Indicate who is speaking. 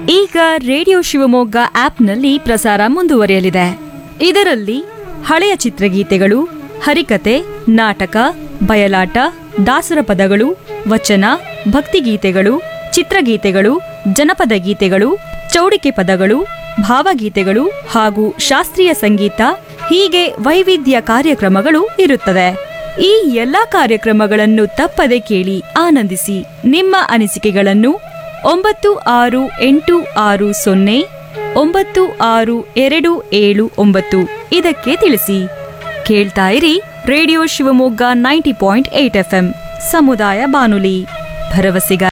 Speaker 1: ಈಗ ರೇಡಿಯೋ ಶಿವಮೊಗ್ಗ ಆಪ್ನಲ್ಲಿ ಪ್ರಸಾರ ಮುಂದುವರಿಯಲಿದೆ ಇದರಲ್ಲಿ ಹಳೆಯ ಚಿತ್ರಗೀತೆಗಳು ಹರಿಕತೆ ನಾಟಕ ಬಯಲಾಟ ದಾಸರ ಪದಗಳು ವಚನ ಭಕ್ತಿಗೀತೆಗಳು ಚಿತ್ರಗೀತೆಗಳು ಜನಪದ ಗೀತೆಗಳು ಚೌಡಿಕೆ ಪದಗಳು ಭಾವಗೀತೆಗಳು ಹಾಗೂ ಶಾಸ್ತ್ರೀಯ ಸಂಗೀತ ಹೀಗೆ ವೈವಿಧ್ಯ ಕಾರ್ಯಕ್ರಮಗಳು ಇರುತ್ತದೆ ಈ ಎಲ್ಲಾ ಕಾರ್ಯಕ್ರಮಗಳನ್ನು ತಪ್ಪದೆ ಕೇಳಿ ಆನಂದಿಸಿ ನಿಮ್ಮ ಅನಿಸಿಕೆಗಳನ್ನು ಒಂಬತ್ತು ಆರು ಎಂಟು ಆರು ಸೊನ್ನೆ ಒಂಬತ್ತು ಆರು ಎರಡು ಏಳು ಒಂಬತ್ತು ಇದಕ್ಕೆ ತಿಳಿಸಿ ಕೇಳ್ತಾ ಇರಿ radio Shivamogga ninety point eight F ಸಮುದಾಯ ಬಾನುಲಿ ಭರವಸೆಗ